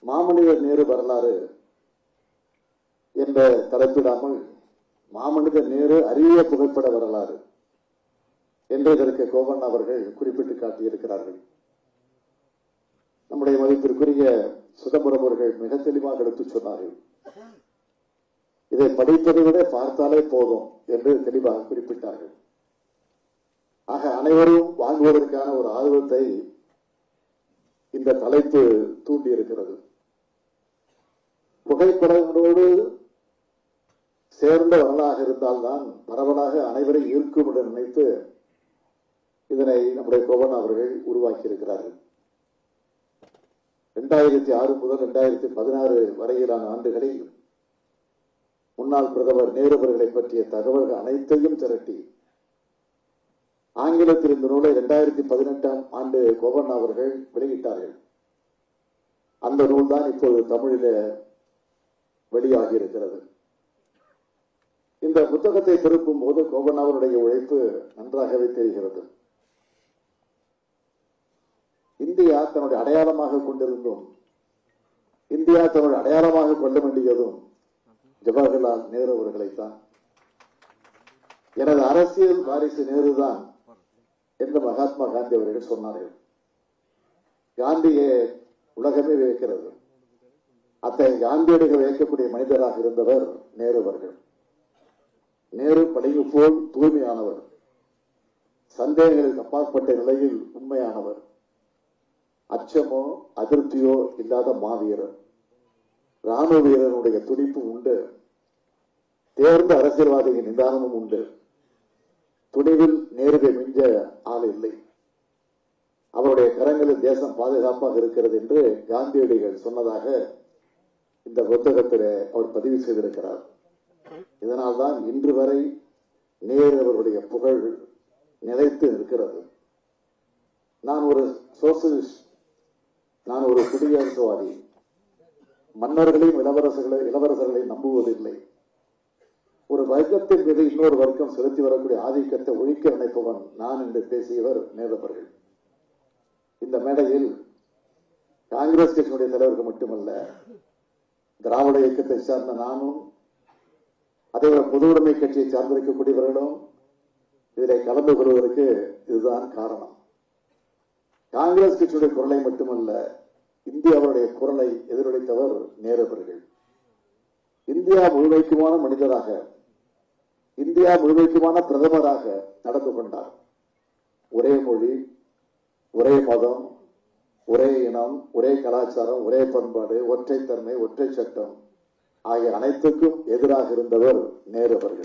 மாமனிதர் நேரு வரலாறு என்ற தலைப்பிடாமல் மாமனிதர் நேரு அரிய புகைப்பட வரலாறு என்று இதற்கு கோவன் அவர்கள் குறிப்பிட்டு காட்டியிருக்கிறார்கள் நம்முடைய மதிப்பிற்குரிய சுதந்திரம் அவர்கள் மிக தெளிவாக எடுத்துச் சொன்னார்கள் இதை படிப்பதை விட பார்த்தாலே போதும் என்று தெளிவாக குறிப்பிட்டார்கள் ஆக அனைவரும் வாங்குவதற்கான ஒரு ஆர்வத்தை இந்த தலைப்பு தூண்டியிருக்கிறது புகைப்படங்களோடு சேர்ந்த வரலாக இருந்தால்தான் பரவலாக அனைவரை ஈர்க்கும் என்று நினைத்து இதனை நம்முடைய கோவன் அவர்கள் உருவாக்கி இருக்கிறார்கள் இரண்டாயிரத்தி ஆறு முதல் இரண்டாயிரத்தி பதினாறு வரையிலான ஆண்டுகளில் முன்னாள் பிரதமர் நேரு அவர்களை பற்றிய தகவல்கள் அனைத்தையும் திரட்டி ஆங்கிலத்தில் இந்த நூலை இரண்டாயிரத்தி பதினெட்டாம் ஆண்டு கோவண்ணா அவர்கள் வெளியிட்டார்கள் அந்த நூல் தான் இப்போது தமிழில வெளியாகி இருக்கிறது இந்த புத்தகத்தை திருப்பும் போது கோவண்ணாவருடைய உழைப்பு நன்றாகவே தெரிகிறது இந்தியா தன்னுடைய அடையாளமாக கொண்டிருந்தும் இந்தியா தன்னுடைய அடையாளமாக கொள்ள வேண்டியதும் ஜவஹர்லால் நேரு அவர்களைத்தான் எனது அரசியல் வாரிசு நேருதான் என்று மகாத்மா காந்தி அவர்கள் சொன்னார்கள் காந்தியை உலகமே வியக்கிறது அத்தகைய காந்தியடிகள் வியக்கக்கூடிய மனிதராக இருந்தவர் நேரு அவர்கள் நேரு பளிங்கு போல் தூய்மையானவர் சந்தேகங்களுக்கு அப்பாற்பட்ட நிலையில் உண்மையானவர் அச்சமோ அதிருப்தியோ இல்லாத மாவீரர் ராணுவ வீரனுடைய துடிப்பு உண்டு தேர்ந்த அரசியல்வாதியின் நிதானமும் உண்டு துணிவில் நேருவை மிஞ்ச ஆள் இல்லை அவருடைய கரங்களில் தேசம் பாதுகாப்பாக இருக்கிறது என்று காந்தியடிகள் சொன்னதாக இந்த புத்தகத்தில் அவர் பதிவு செய்திருக்கிறார் இதனால்தான் இன்று வரை நேரு அவருடைய புகழ் நிலைத்து இருக்கிறது நான் ஒரு சோசியலிஸ்ட் நான் ஒரு குடியரசுவாதி மன்னர்களையும் இளவரசர்களை இளவரசர்களை நம்புவதில்லை ஒரு வர்க்கத்தின் மீது இன்னொரு வர்க்கம் செலுத்தி வரக்கூடிய ஆதிக்கத்தை ஒழிக்க நினைப்பவன் நான் என்று பேசியவர் நேரவர்கள் இந்த மேடையில் காங்கிரஸ் கட்சியினுடைய தலைவர்கள் மட்டுமல்ல திராவிட இயக்கத்தை சார்ந்த நானும் அதேபோல பொது உடைமை கட்சியை சார்ந்திருக்கக்கூடியவர்களும் இதிலே கலந்து கொள்வதற்கு இதுதான் காரணம் காங்கிரஸ் கட்சியுடைய குரலை மட்டுமல்ல இந்தியாவுடைய குரலை எதிரொலித்தவர் நேரு அவர்கள் இந்தியா முழுமைக்குமான மனிதராக இந்தியா முழுமைக்குமான பிரதமராக நடந்து கொண்டார் ஒரே மொழி ஒரே மதம் ஒரே இனம் ஒரே கலாச்சாரம் ஒரே பண்பாடு ஒற்றைத்தன்மை ஒற்றை சட்டம் ஆகிய அனைத்துக்கும் எதிராக இருந்தவர் நேரு அவர்கள்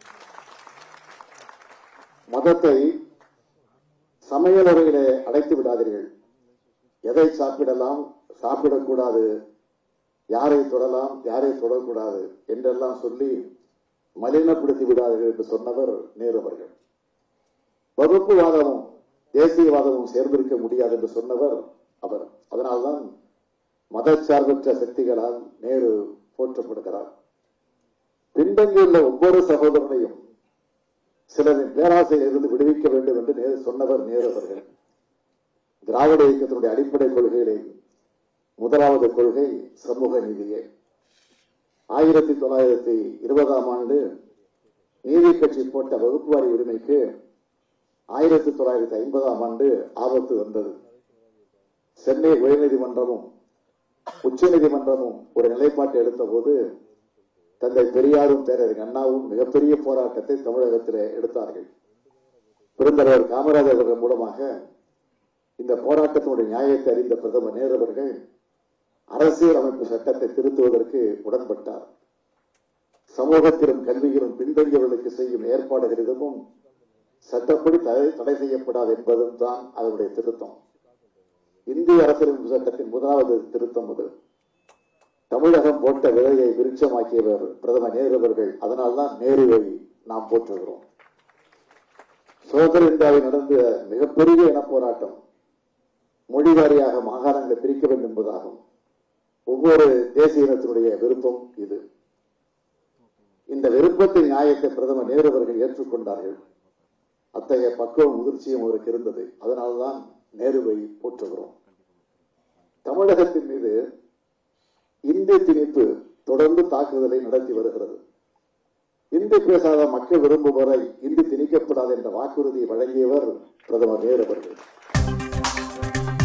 மதத்தை சமையலறையிலே அடைத்து விடாதீர்கள் எதை சாப்பிடலாம் சாப்பிடக்கூடாது யாரை தொடலாம் யாரை தொடக்கூடாது என்றெல்லாம் சொல்லி மலினப்படுத்தி விடாதீர்கள் என்று சொன்னவர் நேரு அவர்கள் வகுப்புவாதமும் தேசியவாதமும் சேர்ந்திருக்க முடியாது என்று சொன்னவர் அவர் அதனால்தான் மதச்சார்பற்ற சக்திகளால் நேரு போற்றப்படுகிறார் பின்தங்கியுள்ள ஒவ்வொரு சகோதரனையும் சிலரின் பேராசையிலிருந்து விடுவிக்க வேண்டும் என்று நேரு சொன்னவர் நேரு அவர்கள் திராவிட இயக்கத்தினுடைய அடிப்படை கொள்கைகளை முதலாவது கொள்கை சமூக நீதியே ஆயிரத்தி தொள்ளாயிரத்தி இருபதாம் ஆண்டு நீதி கட்சி போட்ட வகுப்புவாரி உரிமைக்கு ஆயிரத்தி தொள்ளாயிரத்தி ஐம்பதாம் ஆண்டு ஆபத்து வந்தது சென்னை உயர்நீதிமன்றமும் உச்சநீதிமன்றமும் ஒரு நிலைப்பாட்டை எடுத்த போது தந்தை பெரியாரும் பேரறிஞர் அண்ணாவும் மிகப்பெரிய போராட்டத்தை தமிழகத்திலே எடுத்தார்கள் பெருந்தலைவர் காமராஜர் அவர்கள் மூலமாக இந்த போராட்டத்தினுடைய நியாயத்தை அறிந்த பிரதமர் நேரு அவர்கள் அரசியல் அமைப்பு சட்டத்தை திருத்துவதற்கு உடன்பட்டார் சமூகத்திலும் கல்வியிலும் பின்தங்கியவர்களுக்கு செய்யும் ஏற்பாடுகள் எதுவும் சட்டப்படி தடை தடை செய்யப்படாது என்பதும் தான் அதனுடைய திருத்தம் இந்திய அரசியலமைப்பு சட்டத்தின் முதலாவது திருத்தம் அது தமிழகம் போட்ட விலையை விருட்சமாக்கியவர் பிரதமர் நேரு அவர்கள் அதனால்தான் நேருவை நாம் போற்றுகிறோம் சுதந்திர இந்தியாவில் நடந்த மிகப்பெரிய இன போராட்டம் மொழி வாரியாக மாகாணங்களை பிரிக்க வேண்டும் என்பதாகும் ஒவ்வொரு தேசிய இனத்தினுடைய விருப்பம் இது இந்த விருப்பத்தின் நியாயத்தை பிரதமர் நேரு அவர்கள் ஏற்றுக்கொண்டார்கள் அத்தகைய பக்குவம் முதிர்ச்சியும் அவருக்கு இருந்தது அதனால்தான் நேருவை போற்றுகிறோம் தமிழகத்தின் மீது இந்தி திணிப்பு தொடர்ந்து தாக்குதலை நடத்தி வருகிறது இந்தி பேசாத மக்கள் விரும்பும் வரை இந்தி திணிக்கப்படாது என்ற வாக்குறுதியை வழங்கியவர் பிரதமர் நேரு அவர்கள்